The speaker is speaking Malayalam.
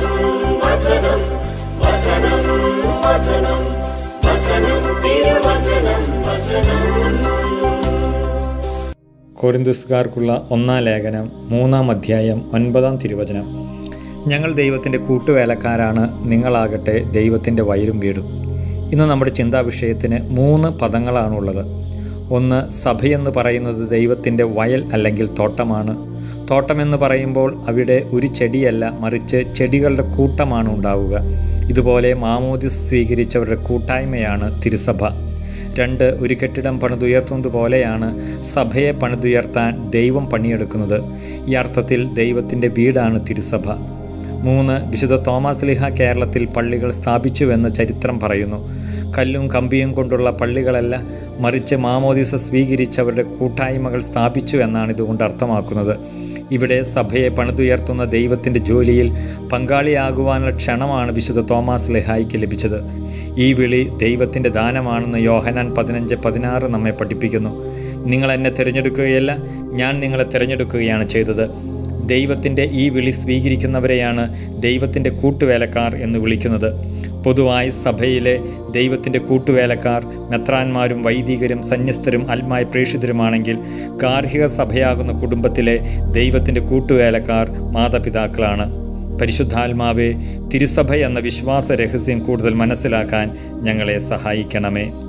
വചനം വചനം വചനം വചനം തിരുവചനം വചനം കൊരിന്തുസ്കാർക്കുള്ള ഒന്നാം ലേഖനം മൂന്നാം അധ്യായം ഒൻപതാം തിരുവചനം ഞങ്ങൾ ദൈവത്തിൻ്റെ കൂട്ടുവേലക്കാരാണ് നിങ്ങളാകട്ടെ ദൈവത്തിൻ്റെ വയലും വീടും ഇന്ന് നമ്മുടെ ചിന്താവിഷയത്തിന് മൂന്ന് പദങ്ങളാണുള്ളത് ഒന്ന് സഭയെന്ന് പറയുന്നത് ദൈവത്തിൻ്റെ വയൽ അല്ലെങ്കിൽ തോട്ടമാണ് തോട്ടമെന്ന് പറയുമ്പോൾ അവിടെ ഒരു ചെടിയല്ല മറിച്ച് ചെടികളുടെ കൂട്ടമാണ് ഉണ്ടാവുക ഇതുപോലെ മാമോദി സ്വീകരിച്ചവരുടെ കൂട്ടായ്മയാണ് തിരുസഭ രണ്ട് ഒരു കെട്ടിടം പണിതുയർത്തുന്നത് പോലെയാണ് സഭയെ പണിതുയർത്താൻ ദൈവം പണിയെടുക്കുന്നത് ഈ അർത്ഥത്തിൽ ദൈവത്തിൻ്റെ വീടാണ് തിരുസഭ മൂന്ന് വിശുദ്ധ തോമസ് ലിഹ കേരളത്തിൽ പള്ളികൾ സ്ഥാപിച്ചുവെന്ന് ചരിത്രം പറയുന്നു കല്ലും കമ്പിയും കൊണ്ടുള്ള പള്ളികളല്ല മറിച്ച് മാമോദിസ സ്വീകരിച്ചവരുടെ കൂട്ടായ്മകൾ സ്ഥാപിച്ചു എന്നാണ് ഇതുകൊണ്ട് അർത്ഥമാക്കുന്നത് ഇവിടെ സഭയെ പണിതുയർത്തുന്ന ദൈവത്തിൻ്റെ ജോലിയിൽ പങ്കാളിയാകുവാനുള്ള ക്ഷണമാണ് വിശുദ്ധ തോമസ് ലെഹായിക്ക് ലഭിച്ചത് ഈ വിളി ദൈവത്തിൻ്റെ ദാനമാണെന്ന് യോഹനാൻ പതിനഞ്ച് പതിനാറ് നമ്മെ പഠിപ്പിക്കുന്നു നിങ്ങൾ എന്നെ തിരഞ്ഞെടുക്കുകയല്ല ഞാൻ നിങ്ങളെ തിരഞ്ഞെടുക്കുകയാണ് ചെയ്തത് ദൈവത്തിൻ്റെ ഈ വിളി സ്വീകരിക്കുന്നവരെയാണ് ദൈവത്തിൻ്റെ കൂട്ടുവേലക്കാർ എന്ന് വിളിക്കുന്നത് പൊതുവായി സഭയിലെ ദൈവത്തിൻ്റെ കൂട്ടുവേലക്കാർ മെത്രാന്മാരും വൈദികരും സന്യസ്തരും ആത്മായ പ്രേക്ഷിതരുമാണെങ്കിൽ ഗാർഹിക സഭയാകുന്ന കുടുംബത്തിലെ ദൈവത്തിൻ്റെ കൂട്ടുവേലക്കാർ മാതാപിതാക്കളാണ് പരിശുദ്ധാത്മാവെ തിരുസഭ എന്ന വിശ്വാസ രഹസ്യം കൂടുതൽ മനസ്സിലാക്കാൻ ഞങ്ങളെ സഹായിക്കണമേ